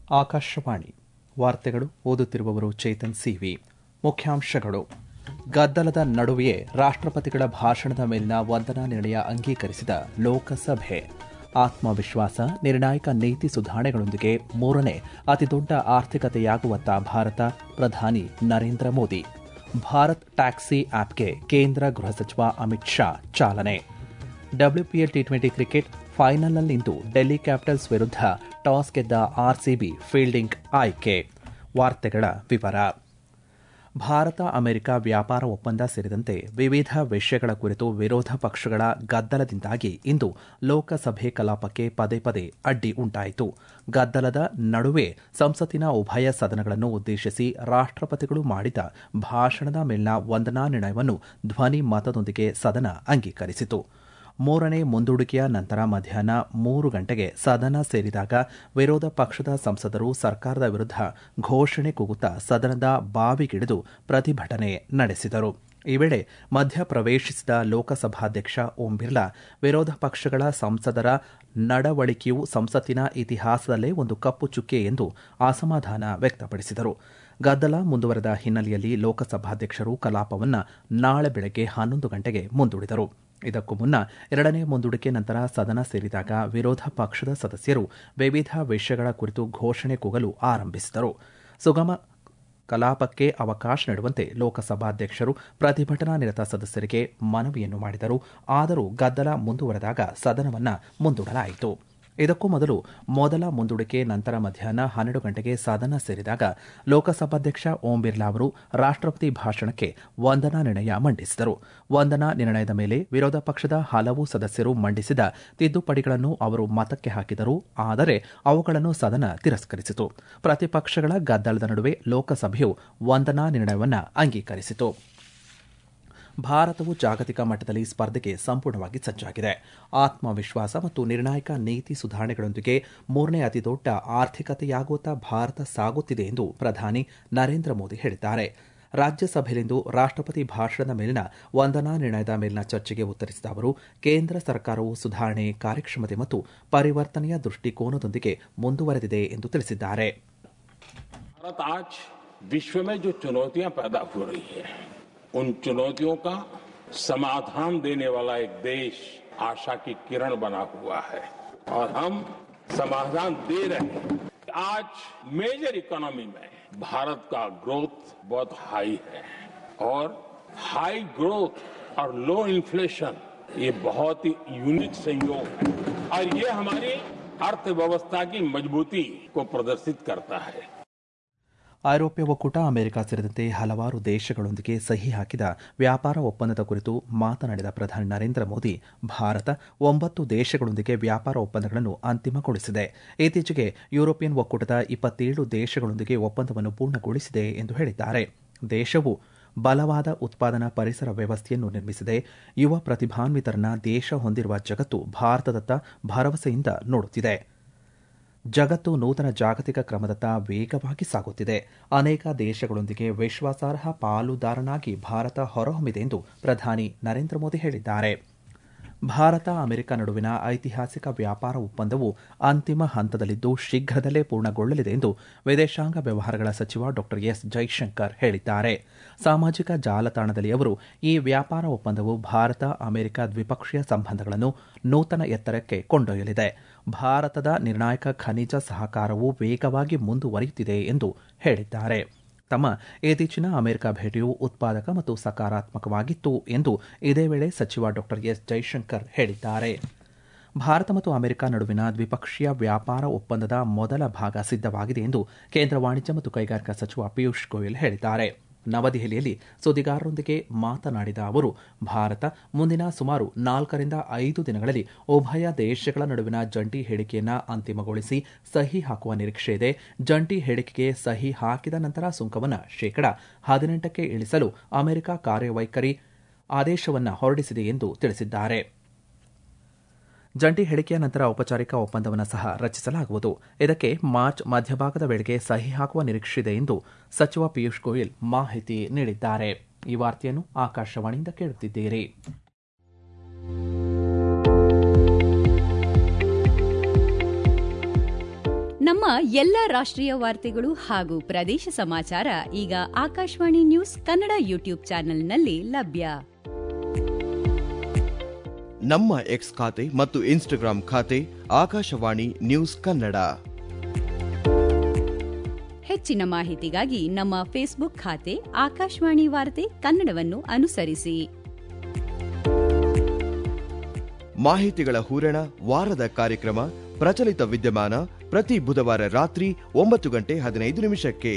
ಆಕಾಶವಾಣಿ ವಾರ್ತೆಗಳು ಓದುತ್ತಿರುವವರು ಚೇತನ್ ಸಿವಿ ಮುಖ್ಯಾಂಶಗಳು ಗದ್ದಲದ ನಡುವೆಯೇ ರಾಷ್ಟ್ರಪತಿಗಳ ಭಾಷಣದ ಮೇಲಿನ ವಂದನಾ ನಿರ್ಣಯ ಅಂಗೀಕರಿಸಿದ ಲೋಕಸಭೆ ಆತ್ಮವಿಶ್ವಾಸ ನಿರ್ಣಾಯಕ ನೀತಿ ಸುಧಾರಣೆಗಳೊಂದಿಗೆ ಮೂರನೇ ಅತಿದೊಡ್ಡ ಆರ್ಥಿಕತೆಯಾಗುವತ್ತ ಭಾರತ ಪ್ರಧಾನಿ ನರೇಂದ್ರ ಮೋದಿ ಭಾರತ್ ಟ್ಯಾಕ್ಸಿ ಆಪ್ಗೆ ಕೇಂದ್ರ ಗೃಹ ಸಚಿವ ಅಮಿತ್ ಶಾ ಚಾಲನೆ ಡಬ್ಲ್ಯೂಪಿಎಲ್ ಟಿ ಟ್ವೆಂಟಿ ಕ್ರಿಕೆಟ್ ಫೈನಲ್ನಲ್ಲಿಂದು ಡೆಲ್ಲಿ ಕ್ಯಾಪಿಟಲ್ಸ್ ವಿರುದ್ಧ ಟಾಸ್ ಗೆದ್ದ ಆರ್ಸಿಬಿ ಫೀಲ್ಡಿಂಗ್ ಆಯ್ಕೆ ವಾರ್ತೆಗಳ ವಿವರ ಭಾರತ ಅಮೆರಿಕ ವ್ಯಾಪಾರ ಒಪ್ಪಂದ ಸೇರಿದಂತೆ ವಿವಿಧ ವಿಷಯಗಳ ಕುರಿತು ವಿರೋಧ ಪಕ್ಷಗಳ ಗದ್ದಲದಿಂದಾಗಿ ಇಂದು ಲೋಕಸಭೆ ಕಲಾಪಕ್ಕೆ ಪದೇ ಪದೇ ಅಡ್ಡಿ ಉಂಟಾಯಿತು ಗದ್ದಲದ ನಡುವೆ ಸಂಸತ್ತಿನ ಉಭಯ ಸದನಗಳನ್ನು ಉದ್ದೇಶಿಸಿ ರಾಷ್ಟ್ರಪತಿಗಳು ಮಾಡಿದ ಭಾಷಣದ ಮೇಲಿನ ವಂದನಾ ನಿರ್ಣಯವನ್ನು ಧ್ವನಿ ಮತದೊಂದಿಗೆ ಸದನ ಅಂಗೀಕರಿಸಿತು ಮೂರನೇ ಮುಂದೂಡಿಕೆಯ ನಂತರ ಮಧ್ಯಾಹ್ನ ಮೂರು ಗಂಟೆಗೆ ಸದನ ಸೇರಿದಾಗ ವಿರೋಧ ಪಕ್ಷದ ಸಂಸದರು ಸರ್ಕಾರದ ವಿರುದ್ಧ ಘೋಷಣೆ ಕೂಗುತ್ತಾ ಸದನದ ಬಾವಿಗಿಳಿದು ಪ್ರತಿಭಟನೆ ನಡೆಸಿದರು ಈ ವೇಳೆ ಮಧ್ಯಪ್ರವೇಶಿಸಿದ ಲೋಕಸಭಾಧ್ಯಕ್ಷ ಓಂ ಬಿರ್ಲಾ ವಿರೋಧ ಪಕ್ಷಗಳ ಸಂಸದರ ನಡವಳಿಕೆಯು ಸಂಸತ್ತಿನ ಇತಿಹಾಸದಲ್ಲೇ ಒಂದು ಕಪ್ಪು ಚುಕ್ಕೆ ಎಂದು ಅಸಮಾಧಾನ ವ್ಯಕ್ತಪಡಿಸಿದರು ಗದ್ದಲ ಮುಂದುವರೆದ ಹಿನ್ನೆಲೆಯಲ್ಲಿ ಲೋಕಸಭಾಧ್ಯಕ್ಷರು ಕಲಾಪವನ್ನು ನಾಳೆ ಬೆಳಗ್ಗೆ ಹನ್ನೊಂದು ಗಂಟೆಗೆ ಮುಂದೂಡಿದರು ಇದಕ್ಕೂ ಮುನ್ನ ಎರಡನೇ ಮುಂದೂಡಿಕೆ ನಂತರ ಸದನ ಸೇರಿದಾಗ ವಿರೋಧ ಪಕ್ಷದ ಸದಸ್ಯರು ವಿವಿಧ ವಿಷಯಗಳ ಕುರಿತು ಘೋಷಣೆ ಕೂಗಲು ಆರಂಭಿಸಿದರು ಸುಗಮ ಕಲಾಪಕ್ಕೆ ಅವಕಾಶ ನೀಡುವಂತೆ ಲೋಕಸಭಾಧ್ಯಕ್ಷರು ಪ್ರತಿಭಟನಾ ನಿರತ ಸದಸ್ಯರಿಗೆ ಮನವಿಯನ್ನು ಮಾಡಿದರು ಆದರೂ ಗದ್ದಲ ಮುಂದುವರೆದಾಗ ಸದನವನ್ನು ಮುಂದೂಡಲಾಯಿತು ಇದಕ್ಕೂ ಮೊದಲು ಮೊದಲ ಮುಂದೂಡಿಕೆ ನಂತರ ಮಧ್ಯಾಹ್ನ ಹನ್ನೆರಡು ಗಂಟೆಗೆ ಸದನ ಸೇರಿದಾಗ ಲೋಕಸಭಾಧ್ಯಕ್ಷ ಓಂ ಬಿರ್ಲಾ ಅವರು ರಾಷ್ಟ್ರಪತಿ ಭಾಷಣಕ್ಕೆ ವಂದನಾ ನಿರ್ಣಯ ಮಂಡಿಸಿದರು ವಂದನಾ ನಿರ್ಣಯದ ಮೇಲೆ ವಿರೋಧ ಪಕ್ಷದ ಹಲವು ಸದಸ್ಯರು ಮಂಡಿಸಿದ ತಿದ್ದುಪಡಿಗಳನ್ನು ಅವರು ಮತಕ್ಕೆ ಹಾಕಿದರು ಆದರೆ ಅವುಗಳನ್ನು ಸದನ ತಿರಸ್ಕರಿಸಿತು ಪ್ರತಿಪಕ್ಷಗಳ ಗದ್ದಲದ ನಡುವೆ ಲೋಕಸಭೆಯು ವಂದನಾ ನಿರ್ಣಯವನ್ನು ಅಂಗೀಕರಿಸಿತು ಭಾರತವು ಜಾಗತಿಕ ಮಟ್ಟದಲ್ಲಿ ಸ್ಪರ್ಧೆಗೆ ಸಂಪೂರ್ಣವಾಗಿ ಸಜ್ಜಾಗಿದೆ ಆತ್ಮವಿಶ್ವಾಸ ಮತ್ತು ನಿರ್ಣಾಯಕ ನೀತಿ ಸುಧಾರಣೆಗಳೊಂದಿಗೆ ಮೂರನೇ ಅತಿದೊಡ್ಡ ಆರ್ಥಿಕತೆಯಾಗುತ್ತಾ ಭಾರತ ಸಾಗುತ್ತಿದೆ ಎಂದು ಪ್ರಧಾನಿ ನರೇಂದ್ರ ಮೋದಿ ಹೇಳಿದ್ದಾರೆ ರಾಜ್ಯಸಭೆಯಲ್ಲಿಂದು ರಾಷ್ಟ್ರಪತಿ ಭಾಷಣದ ಮೇಲಿನ ವಂದನಾ ನಿರ್ಣಯದ ಮೇಲಿನ ಚರ್ಚೆಗೆ ಉತ್ತರಿಸಿದ ಅವರು ಕೇಂದ್ರ ಸರ್ಕಾರವು ಸುಧಾರಣೆ ಕಾರ್ಯಕ್ಷಮತೆ ಮತ್ತು ಪರಿವರ್ತನೆಯ ದೃಷ್ಟಿಕೋನದೊಂದಿಗೆ ಮುಂದುವರೆದಿದೆ ಎಂದು ತಿಳಿಸಿದ್ದಾರೆ भारत आज विश्व में जो चुनौतियां पैदा हो रही है उन चुनौतियों का समाधान देने वाला एक देश आशा की किरण बना हुआ है और हम समाधान दे रहे हैं आज मेजर इकोनॉमी में भारत का ग्रोथ बहुत हाई है और हाई ग्रोथ और लो इन्फ्लेशन ये बहुत ही यूनिक संयोग है और ये हमारी अर्थव्यवस्था की मजबूती को प्रदर्शित करता है ಐರೋಪ್ಯ ಒಕ್ಕೂಟ ಅಮೆರಿಕ ಸೇರಿದಂತೆ ಹಲವಾರು ದೇಶಗಳೊಂದಿಗೆ ಸಹಿ ಹಾಕಿದ ವ್ಯಾಪಾರ ಒಪ್ಪಂದದ ಕುರಿತು ಮಾತನಾಡಿದ ಪ್ರಧಾನಿ ನರೇಂದ್ರ ಮೋದಿ ಭಾರತ ಒಂಬತ್ತು ದೇಶಗಳೊಂದಿಗೆ ವ್ಯಾಪಾರ ಒಪ್ಪಂದಗಳನ್ನು ಅಂತಿಮಗೊಳಿಸಿದೆ ಇತ್ತೀಚೆಗೆ ಯುರೋಪಿಯನ್ ಒಕ್ಕೂಟದ ಇಪ್ಪತ್ತೇಳು ದೇಶಗಳೊಂದಿಗೆ ಒಪ್ಪಂದವನ್ನು ಪೂರ್ಣಗೊಳಿಸಿದೆ ಎಂದು ಹೇಳಿದ್ದಾರೆ ದೇಶವು ಬಲವಾದ ಉತ್ಪಾದನಾ ಪರಿಸರ ವ್ಯವಸ್ಥೆಯನ್ನು ನಿರ್ಮಿಸಿದೆ ಯುವ ಪ್ರತಿಭಾನ್ವಿತರನ್ನ ದೇಶ ಹೊಂದಿರುವ ಜಗತ್ತು ಭಾರತದತ್ತ ಭರವಸೆಯಿಂದ ನೋಡುತ್ತಿದೆ ಜಗತ್ತು ನೂತನ ಜಾಗತಿಕ ಕ್ರಮದತ್ತ ವೇಗವಾಗಿ ಸಾಗುತ್ತಿದೆ ಅನೇಕ ದೇಶಗಳೊಂದಿಗೆ ವಿಶ್ವಾಸಾರ್ಹ ಪಾಲುದಾರನಾಗಿ ಭಾರತ ಹೊರಹೊಮ್ಮಿದೆ ಎಂದು ಪ್ರಧಾನಿ ನರೇಂದ್ರ ಮೋದಿ ಹೇಳಿದ್ದಾರೆ ಭಾರತ ಅಮೆರಿಕ ನಡುವಿನ ಐತಿಹಾಸಿಕ ವ್ಯಾಪಾರ ಒಪ್ಪಂದವು ಅಂತಿಮ ಹಂತದಲ್ಲಿದ್ದು ಶೀಘ್ರದಲ್ಲೇ ಪೂರ್ಣಗೊಳ್ಳಲಿದೆ ಎಂದು ವಿದೇಶಾಂಗ ವ್ಯವಹಾರಗಳ ಸಚಿವ ಡಾ ಎಸ್ ಜೈಶಂಕರ್ ಹೇಳಿದ್ದಾರೆ ಸಾಮಾಜಿಕ ಜಾಲತಾಣದಲ್ಲಿ ಅವರು ಈ ವ್ಯಾಪಾರ ಒಪ್ಪಂದವು ಭಾರತ ಅಮೆರಿಕ ದ್ವಿಪಕ್ಷೀಯ ಸಂಬಂಧಗಳನ್ನು ನೂತನ ಎತ್ತರಕ್ಕೆ ಕೊಂಡೊಯ್ಯಲಿದೆ ಭಾರತದ ನಿರ್ಣಾಯಕ ಖನಿಜ ಸಹಕಾರವು ವೇಗವಾಗಿ ಮುಂದುವರಿಯುತ್ತಿದೆ ಎಂದು ಹೇಳಿದ್ದಾರೆ ತಮ್ಮ ಇತ್ತೀಚಿನ ಅಮೆರಿಕ ಭೇಟಿಯು ಉತ್ಪಾದಕ ಮತ್ತು ಸಕಾರಾತ್ಮಕವಾಗಿತ್ತು ಎಂದು ಇದೇ ವೇಳೆ ಸಚಿವ ಡಾ ಎಸ್ ಜೈಶಂಕರ್ ಹೇಳಿದ್ದಾರೆ ಭಾರತ ಮತ್ತು ಅಮೆರಿಕ ನಡುವಿನ ದ್ವಿಪಕ್ಷೀಯ ವ್ಯಾಪಾರ ಒಪ್ಪಂದದ ಮೊದಲ ಭಾಗ ಸಿದ್ದವಾಗಿದೆ ಎಂದು ಕೇಂದ್ರ ವಾಣಿಜ್ಯ ಮತ್ತು ಕೈಗಾರಿಕಾ ಸಚಿವ ಪಿಯೂಷ್ ಗೋಯಲ್ ಹೇಳಿದ್ದಾರೆ ನವದೆಹಲಿಯಲ್ಲಿ ಸುದ್ದಿಗಾರರೊಂದಿಗೆ ಮಾತನಾಡಿದ ಅವರು ಭಾರತ ಮುಂದಿನ ಸುಮಾರು ನಾಲ್ಕರಿಂದ ಐದು ದಿನಗಳಲ್ಲಿ ಉಭಯ ದೇಶಗಳ ನಡುವಿನ ಜಂಟಿ ಹೇಳಿಕೆಯನ್ನು ಅಂತಿಮಗೊಳಿಸಿ ಸಹಿ ಹಾಕುವ ನಿರೀಕ್ಷೆ ಇದೆ ಜಂಟಿ ಹೇಳಿಕೆಗೆ ಸಹಿ ಹಾಕಿದ ನಂತರ ಸುಂಕವನ್ನು ಶೇಕಡಾ ಹದಿನೆಂಟಕ್ಕೆ ಇಳಿಸಲು ಅಮೆರಿಕ ಕಾರ್ಯವೈಖರಿ ಆದೇಶವನ್ನು ಹೊರಡಿಸಿದೆ ಎಂದು ತಿಳಿಸಿದ್ದಾರೆ ಜಂಟಿ ಹೇಳಿಕೆಯ ನಂತರ ಔಪಚಾರಿಕ ಒಪ್ಪಂದವನ್ನು ಸಹ ರಚಿಸಲಾಗುವುದು ಇದಕ್ಕೆ ಮಾರ್ಚ್ ಮಧ್ಯಭಾಗದ ವೇಳೆಗೆ ಸಹಿ ಹಾಕುವ ನಿರೀಕ್ಷೆಯಿದೆ ಎಂದು ಸಚಿವ ಪಿಯೂಷ್ ಗೋಯಲ್ ಮಾಹಿತಿ ನೀಡಿದ್ದಾರೆ ಈ ವಾರ್ತೆಯನ್ನು ಆಕಾಶವಾಣಿಯಿಂದ ಕೇಳುತ್ತಿದ್ದೀರಿ ನಮ್ಮ ಎಲ್ಲ ರಾಷ್ಟ್ರೀಯ ವಾರ್ತೆಗಳು ಹಾಗೂ ಪ್ರದೇಶ ಸಮಾಚಾರ ಈಗ ಆಕಾಶವಾಣಿ ನ್ಯೂಸ್ ಕನ್ನಡ ಯೂಟ್ಯೂಬ್ ಚಾನೆಲ್ನಲ್ಲಿ ಲಭ್ಯ ನಮ್ಮ ಎಕ್ಸ್ ಖಾತೆ ಮತ್ತು ಇನ್ಸ್ಟಾಗ್ರಾಂ ಖಾತೆ ಆಕಾಶವಾಣಿ ನ್ಯೂಸ್ ಕನ್ನಡ ಹೆಚ್ಚಿನ ಮಾಹಿತಿಗಾಗಿ ನಮ್ಮ ಫೇಸ್ಬುಕ್ ಖಾತೆ ಆಕಾಶವಾಣಿ ವಾರ್ತೆ ಕನ್ನಡವನ್ನು ಅನುಸರಿಸಿ ಮಾಹಿತಿಗಳ ಹೂರಣ ವಾರದ ಕಾರ್ಯಕ್ರಮ ಪ್ರಚಲಿತ ವಿದ್ಯಮಾನ ಪ್ರತಿ ಬುಧವಾರ ರಾತ್ರಿ ಒಂಬತ್ತು ಗಂಟೆ ಹದಿನೈದು ನಿಮಿಷಕ್ಕೆ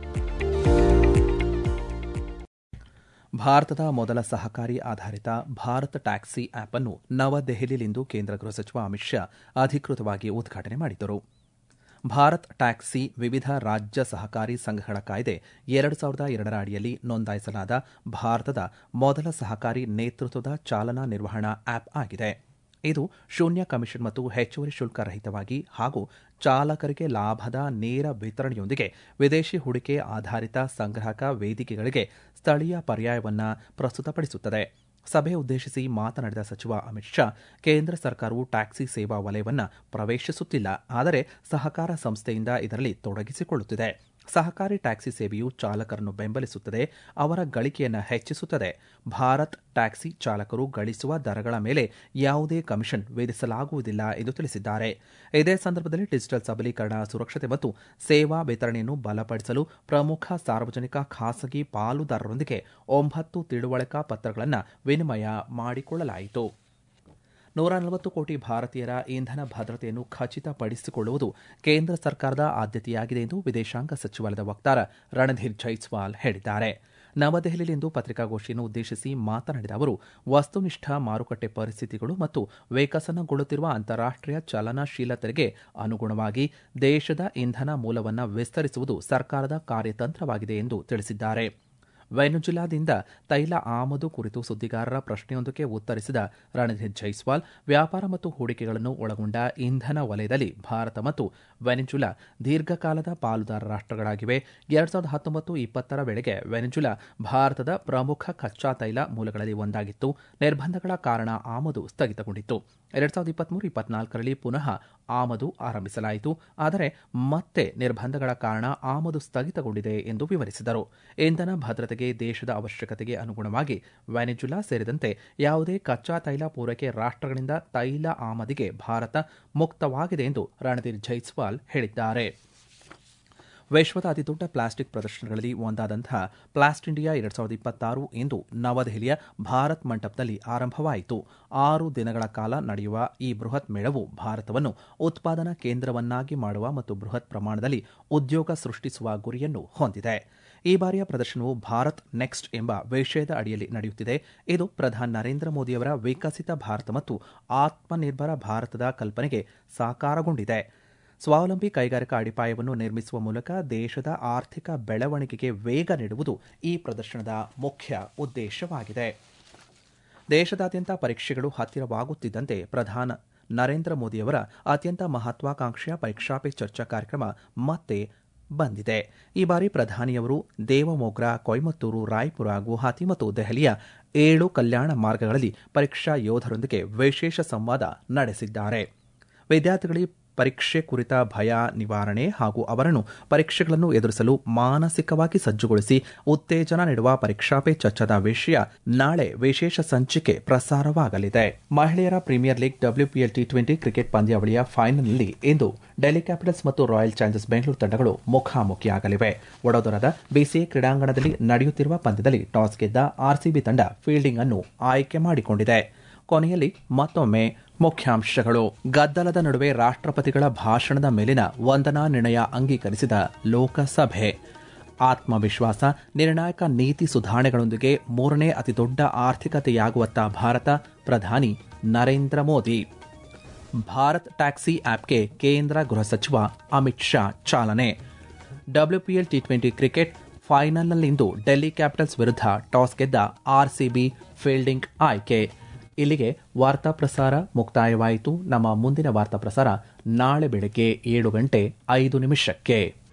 ಭಾರತದ ಮೊದಲ ಸಹಕಾರಿ ಆಧಾರಿತ ಭಾರತ್ ಟ್ಯಾಕ್ಸಿ ಆಪ್ ಅನ್ನು ನವದೆಹಲಿಯಲ್ಲಿಂದು ಕೇಂದ್ರ ಗೃಹ ಸಚಿವ ಅಮಿತ್ ಶಾ ಅಧಿಕೃತವಾಗಿ ಉದ್ಘಾಟನೆ ಮಾಡಿದರು ಭಾರತ್ ಟ್ಯಾಕ್ಸಿ ವಿವಿಧ ರಾಜ್ಯ ಸಹಕಾರಿ ಸಂಘಗಳ ಕಾಯ್ದೆ ಎರಡು ಸಾವಿರದ ಎರಡರ ಅಡಿಯಲ್ಲಿ ನೋಂದಾಯಿಸಲಾದ ಭಾರತದ ಮೊದಲ ಸಹಕಾರಿ ನೇತೃತ್ವದ ಚಾಲನಾ ನಿರ್ವಹಣಾ ಆಪ್ ಆಗಿದೆ ಇದು ಶೂನ್ಯ ಕಮಿಷನ್ ಮತ್ತು ಹೆಚ್ಚುವರಿ ಶುಲ್ಕ ರಹಿತವಾಗಿ ಹಾಗೂ ಚಾಲಕರಿಗೆ ಲಾಭದ ನೇರ ವಿತರಣೆಯೊಂದಿಗೆ ವಿದೇಶಿ ಹೂಡಿಕೆ ಆಧಾರಿತ ಸಂಗ್ರಾಹಕ ವೇದಿಕೆಗಳಿಗೆ ಸ್ಥಳೀಯ ಪರ್ಯಾಯವನ್ನು ಪ್ರಸ್ತುತಪಡಿಸುತ್ತದೆ ಸಭೆ ಉದ್ದೇಶಿಸಿ ಮಾತನಾಡಿದ ಸಚಿವ ಅಮಿತ್ ಶಾ ಕೇಂದ್ರ ಸರ್ಕಾರವು ಟ್ಯಾಕ್ಸಿ ಸೇವಾ ವಲಯವನ್ನು ಪ್ರವೇಶಿಸುತ್ತಿಲ್ಲ ಆದರೆ ಸಹಕಾರ ಸಂಸ್ಥೆಯಿಂದ ಇದರಲ್ಲಿ ತೊಡಗಿಸಿಕೊಳ್ಳುತ್ತಿದೆ ಸಹಕಾರಿ ಟ್ಯಾಕ್ಸಿ ಸೇವೆಯು ಚಾಲಕರನ್ನು ಬೆಂಬಲಿಸುತ್ತದೆ ಅವರ ಗಳಿಕೆಯನ್ನು ಹೆಚ್ಚಿಸುತ್ತದೆ ಭಾರತ್ ಟ್ಯಾಕ್ಸಿ ಚಾಲಕರು ಗಳಿಸುವ ದರಗಳ ಮೇಲೆ ಯಾವುದೇ ಕಮಿಷನ್ ವಿಧಿಸಲಾಗುವುದಿಲ್ಲ ಎಂದು ತಿಳಿಸಿದ್ದಾರೆ ಇದೇ ಸಂದರ್ಭದಲ್ಲಿ ಡಿಜಿಟಲ್ ಸಬಲೀಕರಣ ಸುರಕ್ಷತೆ ಮತ್ತು ಸೇವಾ ವಿತರಣೆಯನ್ನು ಬಲಪಡಿಸಲು ಪ್ರಮುಖ ಸಾರ್ವಜನಿಕ ಖಾಸಗಿ ಪಾಲುದಾರರೊಂದಿಗೆ ಒಂಬತ್ತು ತಿಳುವಳಿಕಾ ಪತ್ರಗಳನ್ನು ವಿನಿಮಯ ಮಾಡಿಕೊಳ್ಳಲಾಯಿತು ನೂರ ನಲವತ್ತು ಕೋಟಿ ಭಾರತೀಯರ ಇಂಧನ ಭದ್ರತೆಯನ್ನು ಖಚಿತಪಡಿಸಿಕೊಳ್ಳುವುದು ಕೇಂದ್ರ ಸರ್ಕಾರದ ಆದ್ಯತೆಯಾಗಿದೆ ಎಂದು ವಿದೇಶಾಂಗ ಸಚಿವಾಲಯದ ವಕ್ತಾರ ರಣಧೀರ್ ಜೈಸ್ವಾಲ್ ಹೇಳಿದ್ದಾರೆ ನವದೆಹಲಿಯಲ್ಲಿಂದು ಪತ್ರಿಕಾಗೋಷ್ಠಿಯನ್ನು ಉದ್ದೇಶಿಸಿ ಮಾತನಾಡಿದ ಅವರು ವಸ್ತುನಿಷ್ಠ ಮಾರುಕಟ್ಟೆ ಪರಿಸ್ಥಿತಿಗಳು ಮತ್ತು ವಿಕಸನಗೊಳ್ಳುತ್ತಿರುವ ಅಂತಾರಾಷ್ಟೀಯ ಚಲನಶೀಲತೆಗೆ ಅನುಗುಣವಾಗಿ ದೇಶದ ಇಂಧನ ಮೂಲವನ್ನು ವಿಸ್ತರಿಸುವುದು ಸರ್ಕಾರದ ಕಾರ್ಯತಂತ್ರವಾಗಿದೆ ಎಂದು ತಿಳಿಸಿದ್ದಾರೆ ವೆನುಜುಲಾದಿಂದ ತೈಲ ಆಮದು ಕುರಿತು ಸುದ್ದಿಗಾರರ ಪ್ರಶ್ನೆಯೊಂದಕ್ಕೆ ಉತ್ತರಿಸಿದ ರಣಧೀರ್ ಜೈಸ್ವಾಲ್ ವ್ಯಾಪಾರ ಮತ್ತು ಹೂಡಿಕೆಗಳನ್ನು ಒಳಗೊಂಡ ಇಂಧನ ವಲಯದಲ್ಲಿ ಭಾರತ ಮತ್ತು ವೆನಿಜುಲಾ ದೀರ್ಘಕಾಲದ ಪಾಲುದಾರ ರಾಷ್ಟಗಳಾಗಿವೆ ಎರಡ್ ಸಾವಿರದ ಹತ್ತೊಂಬತ್ತು ಇಪ್ಪತ್ತರ ವೇಳೆಗೆ ವೆನಿಜುಲಾ ಭಾರತದ ಪ್ರಮುಖ ಕಚ್ಚಾ ತೈಲ ಮೂಲಗಳಲ್ಲಿ ಒಂದಾಗಿತ್ತು ನಿರ್ಬಂಧಗಳ ಕಾರಣ ಆಮದು ಸ್ಥಗಿತಗೊಂಡಿತ್ತು ಎರಡ್ ಸಾವಿರದ ಇಪ್ಪತ್ಮೂರು ಇಪ್ಪತ್ನಾಲ್ಕರಲ್ಲಿ ಪುನಃ ಆಮದು ಆರಂಭಿಸಲಾಯಿತು ಆದರೆ ಮತ್ತೆ ನಿರ್ಬಂಧಗಳ ಕಾರಣ ಆಮದು ಸ್ಥಗಿತಗೊಂಡಿದೆ ಎಂದು ವಿವರಿಸಿದರು ಇಂಧನ ಭದ್ರತೆಗೆ ದೇಶದ ಅವಶ್ಯಕತೆಗೆ ಅನುಗುಣವಾಗಿ ವೆನಿಜುಲಾ ಸೇರಿದಂತೆ ಯಾವುದೇ ಕಚ್ಚಾ ತೈಲ ಪೂರೈಕೆ ರಾಷ್ಟಗಳಿಂದ ತೈಲ ಆಮದಿಗೆ ಭಾರತ ಮುಕ್ತವಾಗಿದೆ ಎಂದು ರಣಧೀರ್ ಜೈಸ್ವಾಲ್ ಹೇಳಿದ್ದಾರೆ ವಿಶ್ವದ ಅತಿದೊಡ್ಡ ಪ್ಲಾಸ್ಟಿಕ್ ಪ್ರದರ್ಶನಗಳಲ್ಲಿ ಒಂದಾದಂತಹ ಪ್ಲಾಸ್ಟ್ ಇಂಡಿಯಾ ಎರಡ್ ಸಾವಿರದ ಇಪ್ಪತ್ತಾರು ಇಂದು ನವದೆಹಲಿಯ ಭಾರತ್ ಮಂಟಪದಲ್ಲಿ ಆರಂಭವಾಯಿತು ಆರು ದಿನಗಳ ಕಾಲ ನಡೆಯುವ ಈ ಬೃಹತ್ ಮೇಳವು ಭಾರತವನ್ನು ಉತ್ಪಾದನಾ ಕೇಂದ್ರವನ್ನಾಗಿ ಮಾಡುವ ಮತ್ತು ಬೃಹತ್ ಪ್ರಮಾಣದಲ್ಲಿ ಉದ್ಯೋಗ ಸೃಷ್ಟಿಸುವ ಗುರಿಯನ್ನು ಹೊಂದಿದೆ ಈ ಬಾರಿಯ ಪ್ರದರ್ಶನವು ಭಾರತ್ ನೆಕ್ಸ್ಟ್ ಎಂಬ ವಿಷಯದ ಅಡಿಯಲ್ಲಿ ನಡೆಯುತ್ತಿದೆ ಇದು ಪ್ರಧಾನಿ ನರೇಂದ್ರ ಮೋದಿಯವರ ವಿಕಸಿತ ಭಾರತ ಮತ್ತು ಆತ್ಮನಿರ್ಭರ ಭಾರತದ ಕಲ್ಪನೆಗೆ ಸಾಕಾರಗೊಂಡಿದೆ ಸ್ವಾವಲಂಬಿ ಕೈಗಾರಿಕಾ ಅಡಿಪಾಯವನ್ನು ನಿರ್ಮಿಸುವ ಮೂಲಕ ದೇಶದ ಆರ್ಥಿಕ ಬೆಳವಣಿಗೆಗೆ ವೇಗ ನೀಡುವುದು ಈ ಪ್ರದರ್ಶನದ ಮುಖ್ಯ ಉದ್ದೇಶವಾಗಿದೆ ದೇಶದಾದ್ಯಂತ ಪರೀಕ್ಷೆಗಳು ಹತ್ತಿರವಾಗುತ್ತಿದ್ದಂತೆ ಪ್ರಧಾನ ನರೇಂದ್ರ ಮೋದಿಯವರ ಅತ್ಯಂತ ಮಹತ್ವಾಕಾಂಕ್ಷೆಯ ಪರೀಕ್ಷಾ ಪೇ ಚರ್ಚಾ ಕಾರ್ಯಕ್ರಮ ಮತ್ತೆ ಬಂದಿದೆ ಈ ಬಾರಿ ಪ್ರಧಾನಿಯವರು ದೇವಮೋಗ್ರಾ ಕೊಯಮತ್ತೂರು ರಾಯ್ಪುರ ಗುವಾಹತಿ ಮತ್ತು ದೆಹಲಿಯ ಏಳು ಕಲ್ಯಾಣ ಮಾರ್ಗಗಳಲ್ಲಿ ಪರೀಕ್ಷಾ ಯೋಧರೊಂದಿಗೆ ವಿಶೇಷ ಸಂವಾದ ನಡೆಸಿದ್ದಾರೆ ವಿದ್ಯಾರ್ಥಿಗಳಿಗೆ ಪರೀಕ್ಷೆ ಕುರಿತ ಭಯ ನಿವಾರಣೆ ಹಾಗೂ ಅವರನ್ನು ಪರೀಕ್ಷೆಗಳನ್ನು ಎದುರಿಸಲು ಮಾನಸಿಕವಾಗಿ ಸಜ್ಜುಗೊಳಿಸಿ ಉತ್ತೇಜನ ನೀಡುವ ಪರೀಕ್ಷಾ ಪೇ ಚರ್ಚಾದ ವಿಷಯ ನಾಳೆ ವಿಶೇಷ ಸಂಚಿಕೆ ಪ್ರಸಾರವಾಗಲಿದೆ ಮಹಿಳೆಯರ premier league WPL T twenty cricket ಪಂದ್ಯಾವಳಿಯ ಫೈನಲ್ನಲ್ಲಿ ಇಂದು ಡೆಲ್ಲಿ ಕ್ಯಾಪಿಟಲ್ಸ್ ಮತ್ತು ರಾಯಲ್ ಚಾಲೆಂಜರ್ಸ್ ಬೆಂಗಳೂರು ತಂಡಗಳು ಮುಖಾಮುಖಿಯಾಗಲಿವೆ ವಡೋದರದ ಬಿಸಿಎ ಕ್ರೀಡಾಂಗಣದಲ್ಲಿ ನಡೆಯುತ್ತಿರುವ ಪಂದ್ಯದಲ್ಲಿ ಟಾಸ್ ಗೆದ್ದ ಆರ್ಸಿಬಿ ತಂಡ ಫೀಲ್ಡಿಂಗ್ ಅನ್ನು ಆಯ್ಕೆ ಮಾಡಿಕೊಂಡಿದೆ ಕೊನೆಯಲ್ಲಿ ಮತ್ತೊಮ್ಮೆ ಮುಖ್ಯಾಂಶಗಳು ಗದ್ದಲದ ನಡುವೆ ರಾಷ್ಟ್ರಪತಿಗಳ ಭಾಷಣದ ಮೇಲಿನ ವಂದನಾ ನಿರ್ಣಯ ಅಂಗೀಕರಿಸಿದ ಲೋಕಸಭೆ ಆತ್ಮವಿಶ್ವಾಸ ನಿರ್ಣಾಯಕ ನೀತಿ ಸುಧಾರಣೆಗಳೊಂದಿಗೆ ಮೂರನೇ ಅತಿದೊಡ್ಡ ಆರ್ಥಿಕತೆಯಾಗುವತ್ತ ಭಾರತ ಪ್ರಧಾನಿ ನರೇಂದ್ರ ಮೋದಿ ಭಾರತ್ ಟ್ಯಾಕ್ಸಿ ಆಪ್ಗೆ ಕೇಂದ್ರ ಗೃಹ ಸಚಿವ ಅಮಿತ್ ಶಾ ಚಾಲನೆ ಡಬ್ಲ್ಯೂಪಿಎಲ್ ಟಿ ಟ್ವೆಂಟಿ ಕ್ರಿಕೆಟ್ ಫೈನಲ್ನಲ್ಲಿಂದು ಡೆಲ್ಲಿ ಕ್ಯಾಪಿಟಲ್ಸ್ ವಿರುದ್ಧ ಟಾಸ್ ಗೆದ್ದ ಆರ್ಸಿಬಿ ಫೀಲ್ಡಿಂಗ್ ಆಯ್ಕೆ ಇಲ್ಲಿಗೆ ವಾರ್ತಾ ಪ್ರಸಾರ ಮುಕ್ತಾಯವಾಯಿತು ನಮ್ಮ ಮುಂದಿನ ವಾರ್ತಾ ಪ್ರಸಾರ ನಾಳೆ ಬೆಳಗ್ಗೆ ಏಳು ಗಂಟೆ ಐದು ನಿಮಿಷಕ್ಕೆ